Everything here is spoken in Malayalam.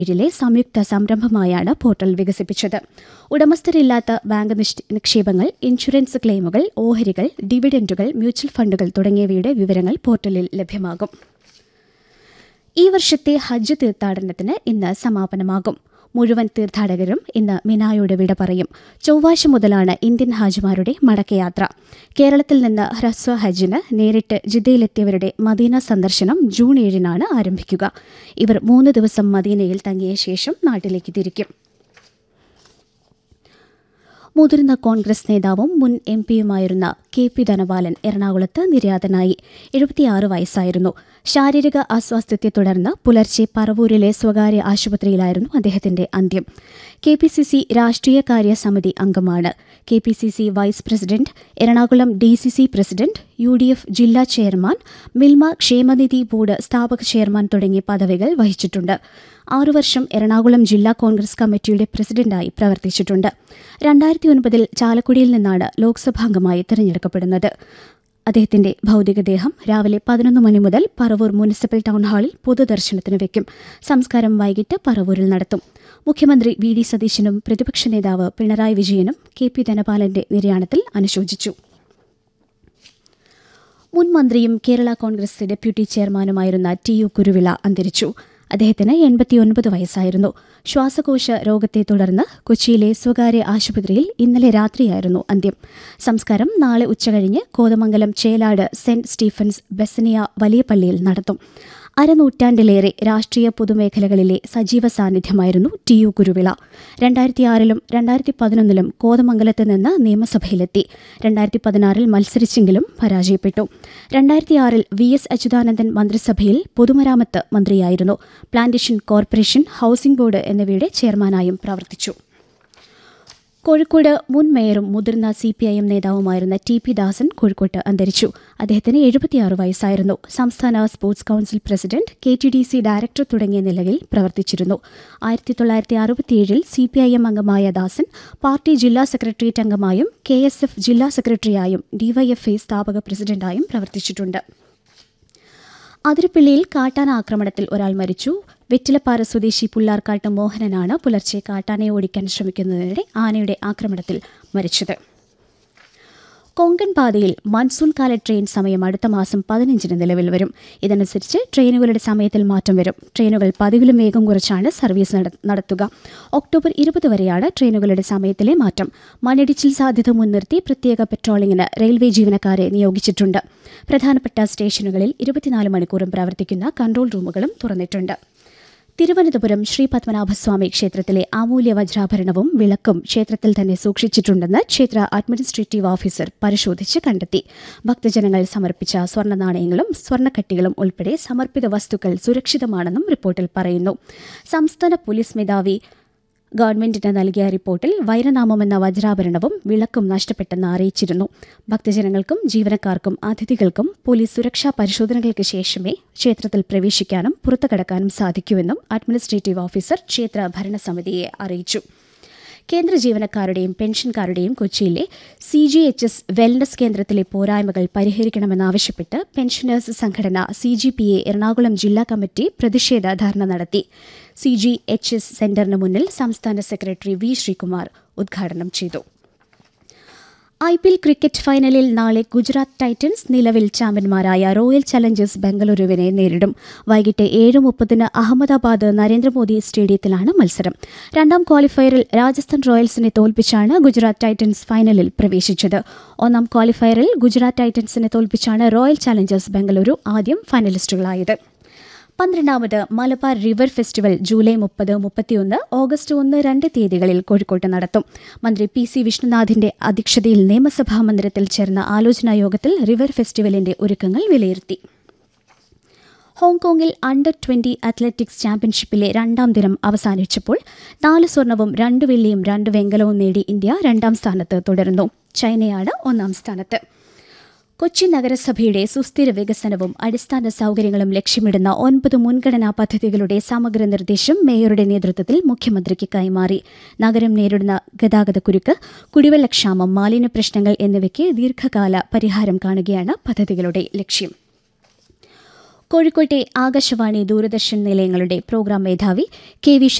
ിലെ സംയുക്ത സംരംഭമായാണ് പോർട്ടൽ വികസിപ്പിച്ചത് ഉടമസ്ഥരില്ലാത്ത ബാങ്ക് നിക്ഷ- നിക്ഷേപങ്ങൾ ഇൻഷുറൻസ് ക്ലെയിമുകൾ ഓഹരികൾ ഡിവിഡന്റുകൾ മ്യൂച്വൽ ഫണ്ടുകൾ തുടങ്ങിയവയുടെ വിവരങ്ങൾ പോർട്ടലിൽ ലഭ്യമാകും ഈ വർഷത്തെ ഹജ്ജ് തീർത്ഥാടനത്തിന് ഇന്ന് സമാപനമാകും മുഴുവൻ തീർത്ഥാടകരും ഇന്ന് മിനായോട് വിട പറയും ചൊവ്വാഴ്ച മുതലാണ് ഇന്ത്യൻ ഹാജിമാരുടെ മടക്കയാത്ര കേരളത്തിൽ നിന്ന് ഹ്രസ്വ ഹജ്ജിന് നേരിട്ട് ജിദ്ദയിലെത്തിയവരുടെ മദീന സന്ദർശനം ജൂൺ ഏഴിനാണ് ആരംഭിക്കുക ഇവർ മൂന്ന് ദിവസം മദീനയിൽ തങ്ങിയ ശേഷം നാട്ടിലേക്ക് തിരിക്കും മുതിർന്ന കോൺഗ്രസ് നേതാവും മുൻ എം പിയുമായിരുന്ന കെ പി ധനപാലൻ എറണാകുളത്ത് നിര്യാതനായി എഴുപത്തിയാറ് വയസ്സായിരുന്നു ശാരീരിക അസ്വാസ്ഥ്യത്തെ തുടർന്ന് പുലർച്ചെ പറവൂരിലെ സ്വകാര്യ ആശുപത്രിയിലായിരുന്നു അദ്ദേഹത്തിന്റെ അന്ത്യം കെ പി സി സി രാഷ്ട്രീയകാര്യ സമിതി അംഗമാണ് K P C C vice president Ernakulam D C C president U D F ജില്ലാ ചെയർമാൻ മിൽമ ക്ഷേമനിധി ബോർഡ് സ്ഥാപക ചെയർമാൻ തുടങ്ങിയ പദവികൾ വഹിച്ചിട്ടുണ്ട് ആറു വർഷം എറണാകുളം ജില്ലാ കോൺഗ്രസ് കമ്മിറ്റിയുടെ പ്രസിഡന്റായി പ്രവർത്തിച്ചിട്ടുണ്ട് രണ്ടായിരത്തി ഒൻപതിൽ ചാലക്കുടിയിൽ നിന്നാണ് ലോക്സഭാംഗമായി തിരഞ്ഞെടുക്കപ്പെടുന്നത് അദ്ദേഹത്തിന്റെ ഭൗതികദേഹം രാവിലെ പതിനൊന്ന് മണി മുതൽ പറവൂർ മുനിസിപ്പൽ ടൗൺ ഹാളിൽ പൊതുദർശനത്തിന് വയ്ക്കും സംസ്കാരം വൈകിട്ട് പറവൂരിൽ നടത്തും മുഖ്യമന്ത്രി വി ഡി സതീശനും പ്രതിപക്ഷ നേതാവ് പിണറായി വിജയനും കെ പി ധനപാലന്റെ നിര്യാണത്തിൽ അനുശോചിച്ചു മുൻ മന്ത്രിയും കേരള കോൺഗ്രസ് ഡെപ്യൂട്ടി ചെയർമാനുമായിരുന്ന ടി യു കുരുവിള അന്തരിച്ചു അദ്ദേഹത്തിന് എൺപത്തിയൊൻപത് വയസ്സായിരുന്നു ശ്വാസകോശ രോഗത്തെ തുടർന്ന് കൊച്ചിയിലെ സ്വകാര്യ ആശുപത്രിയിൽ ഇന്നലെ രാത്രിയായിരുന്നു അന്ത്യം സംസ്കാരം നാളെ ഉച്ചകഴിഞ്ഞ് കോതമംഗലം ചേലാട് സെന്റ് സ്റ്റീഫൻസ് ബെസനിയ വലിയ പള്ളിയിൽ നടത്തും അരനൂറ്റാണ്ടിലേറെ രാഷ്ട്രീയ പൊതുമേഖലകളിലെ സജീവ സാന്നിധ്യമായിരുന്നു ടി യു കുരുവിള രണ്ടായിരത്തിയാറിലും രണ്ടായിരത്തി പതിനൊന്നിലും കോതമംഗലത്ത് നിന്ന് നിയമസഭയിലെത്തി രണ്ടായിരത്തി പതിനാറിൽ മത്സരിച്ചെങ്കിലും പരാജയപ്പെട്ടു രണ്ടായിരത്തിയാറിൽ വി എസ് അച്യുതാനന്ദൻ മന്ത്രിസഭയിൽ പൊതുമരാമത്ത് മന്ത്രിയായിരുന്നു പ്ലാന്റേഷൻ കോർപ്പറേഷൻ ഹൌസിംഗ് ബോർഡ് എന്നിവയുടെ ചെയർമാനായും പ്രവർത്തിച്ചു കോഴിക്കോട് മുൻ മേയറും മുതിർന്ന സി പി ഐ എം നേതാവുമായിരുന്ന ടി പി ദാസൻ കോഴിക്കോട്ട് അന്തരിച്ചു അദ്ദേഹത്തിന് എഴുപത്തിയാറ് വയസ്സായിരുന്നു സംസ്ഥാന sports council president K T D C director തുടങ്ങിയ നിലയിൽ പ്രവർത്തിച്ചിരുന്നു ആയിരത്തി തൊള്ളായിരത്തി അറുപത്തിയേഴിൽ സി പി ഐ എം അംഗമായ ദാസൻ പാർട്ടി ജില്ലാ സെക്രട്ടേറിയറ്റ് അംഗമായും കെ എസ് എഫ് ജില്ലാ സെക്രട്ടറിയായും ഡിവൈഎഫ്ഐ സ്ഥാപക പ്രസിഡന്റായും പ്രവർത്തിച്ചിട്ടുണ്ട് അതിരപ്പിള്ളിയിൽ കാട്ടാന ആക്രമണത്തിൽ ഒരാൾ മരിച്ചു വെറ്റിലപ്പാറ സ്വദേശി പുല്ലാർക്കാട്ട് മോഹനനാണ് പുലർച്ചെ കാട്ടാനയെ ഓടിക്കാൻ ശ്രമിക്കുന്നതിനിടെ ആനയുടെ ആക്രമണത്തിൽ മരിച്ചത് കൊങ്കൺ പാതയിൽ മൺസൂൺ കാല ട്രെയിൻ സമയം അടുത്ത മാസം പതിനഞ്ചിന് നിലവിൽ വരും ഇതനുസരിച്ച് ട്രെയിനുകളുടെ സമയത്തിൽ മാറ്റം വരും ട്രെയിനുകൾ പതിവിലും വേഗം കുറച്ചാണ് സർവീസ് നട- നടത്തുക ഒക്ടോബർ ഇരുപത് വരെയാണ് ട്രെയിനുകളുടെ സമയത്തിലെ മാറ്റം മണ്ണിടിച്ചിൽ സാധ്യത മുൻനിർത്തി പ്രത്യേക പെട്രോളിംഗിന് റെയിൽവേ ജീവനക്കാരെ നിയോഗിച്ചിട്ടുണ്ട് പ്രധാനപ്പെട്ട സ്റ്റേഷനുകളിൽ ഇരുപത്തിനാല് മണിക്കൂറും പ്രവർത്തിക്കുന്ന കൺട്രോൾ റൂമുകളും തുറന്നിട്ടുണ്ട് തിരുവനന്തപുരം ശ്രീ പത്മനാഭസ്വാമി ക്ഷേത്രത്തിലെ അമൂല്യ വജ്രാഭരണവും വിളക്കും ക്ഷേത്രത്തിൽ തന്നെ സൂക്ഷിച്ചിട്ടുണ്ടെന്ന് ക്ഷേത്ര അഡ്മിനിസ്ട്രേറ്റീവ് ഓഫീസർ പരിശോധിച്ച് കണ്ടെത്തി ഭക്തജനങ്ങൾ സമർപ്പിച്ച സ്വർണ്ണ നാണയങ്ങളും സ്വർണ്ണക്കട്ടികളും ഉൾപ്പെടെ സമർപ്പിത വസ്തുക്കൾ സുരക്ഷിതമാണെന്നും റിപ്പോർട്ടിൽ പറയുന്നു സംസ്ഥാന പോലീസ് മേധാവി ഗവൺമെന്റിന് നൽകിയ റിപ്പോർട്ടിൽ വൈരനാമമെന്ന വജ്രാഭരണവും വിളക്കും നഷ്ടപ്പെട്ടെന്ന് അറിയിച്ചിരുന്നു ഭക്തജനങ്ങൾക്കും ജീവനക്കാർക്കും അതിഥികൾക്കും പോലീസ് സുരക്ഷാ പരിശോധനകൾക്ക് ശേഷമേ ക്ഷേത്രത്തിൽ പ്രവേശിക്കാനും പുറത്തു കടക്കാനും സാധിക്കൂവെന്നും അഡ്മിനിസ്ട്രേറ്റീവ് ഓഫീസർ ക്ഷേത്ര ഭരണസമിതിയെ അറിയിച്ചു കേന്ദ്ര ജീവനക്കാരുടെയും പെൻഷൻകാരുടെയും കൊച്ചിയിലെ C G H S wellness കേന്ദ്രത്തിലെ പോരായ്മകൾ പരിഹരിക്കണമെന്നാവശ്യപ്പെട്ട് പെൻഷനേഴ്സ് സംഘടന C G P A Ernakulam ജില്ലാ കമ്മിറ്റി പ്രതിഷേധ ധർണ നടത്തി സി ജി എച്ച് എസ് സെന്ററിന് മുന്നിൽ സംസ്ഥാന സെക്രട്ടറി വി ശ്രീകുമാർ ഉദ്ഘാടനം ചെയ്തു ഐ പി എൽ ക്രിക്കറ്റ് ഫൈനലിൽ നാളെ ഗുജറാത്ത് ടൈറ്റൻസ് നിലവിൽ ചാമ്പ്യന്മാരായ റോയൽ ചലഞ്ചേഴ്സ് ബംഗളൂരുവിനെ നേരിടും വൈകിട്ട് ഏഴ് മുപ്പതിന് അഹമ്മദാബാദ് നരേന്ദ്രമോദി സ്റ്റേഡിയത്തിലാണ് മത്സരം രണ്ടാം ക്വാളിഫയറിൽ രാജസ്ഥാൻ റോയൽസിനെ തോൽപ്പിച്ചാണ് ഗുജറാത്ത് ടൈറ്റൻസ് ഫൈനലിൽ പ്രവേശിച്ചത് ഒന്നാം ക്വാളിഫയറിൽ ഗുജറാത്ത് ടൈറ്റൻസിനെ തോൽപ്പിച്ചാണ് റോയൽ ചലഞ്ചേഴ്സ് ബംഗളൂരു ആദ്യം ഫൈനലിസ്റ്റുകളായത് പന്ത്രണ്ടാമത് മലബാർ റിവർ ഫെസ്റ്റിവൽ ജൂലൈ മുപ്പത് മുപ്പത്തിയൊന്ന് ഓഗസ്റ്റ് ഒന്ന് രണ്ട് തീയതികളിൽ കോഴിക്കോട്ട് നടത്തും മന്ത്രി പി സി വിഷ്ണുനാഥിന്റെ അധ്യക്ഷതയിൽ നിയമസഭാ മന്ദിരത്തിൽ ചേർന്ന ആലോചനാ യോഗത്തിൽ റിവർ ഫെസ്റ്റിവലിന്റെ ഒരുക്കങ്ങൾ വിലയിരുത്തി ഹോങ്കോങ്ങിൽ അണ്ടർ ട്വന്റി അത്ലറ്റിക്സ് ചാമ്പ്യൻഷിപ്പിലെ രണ്ടാം ദിനം അവസാനിച്ചപ്പോൾ നാല് സ്വർണവും രണ്ട് വെള്ളിയും രണ്ട് വെങ്കലവും നേടി ഇന്ത്യ രണ്ടാം സ്ഥാനത്ത് തുടരുന്നു ചൈനയാണ് ഒന്നാം സ്ഥാനത്ത് കൊച്ചി നഗരസഭയുടെ സുസ്ഥിര വികസനവും അടിസ്ഥാന സൗകര്യങ്ങളും ലക്ഷ്യമിടുന്ന ഒൻപത് മുൻഗണനാ പദ്ധതികളുടെ സമഗ്ര നിർദ്ദേശം മേയറുടെ നേതൃത്വത്തിൽ മുഖ്യമന്ത്രിക്ക് കൈമാറി നഗരം നേരിടുന്ന ഗതാഗതക്കുരുക്ക് കുടിവെള്ളക്ഷാമം മാലിന്യ പ്രശ്നങ്ങൾ എന്നിവയ്ക്ക് ദീർഘകാല പരിഹാരം കാണുകയാണ് പദ്ധതികളുടെ ലക്ഷ്യം കോഴിക്കോട്ടെ ആകാശവാണി ദൂരദർശൻ നിലയങ്ങളുടെ പ്രോഗ്രാം മേധാവി കെ വി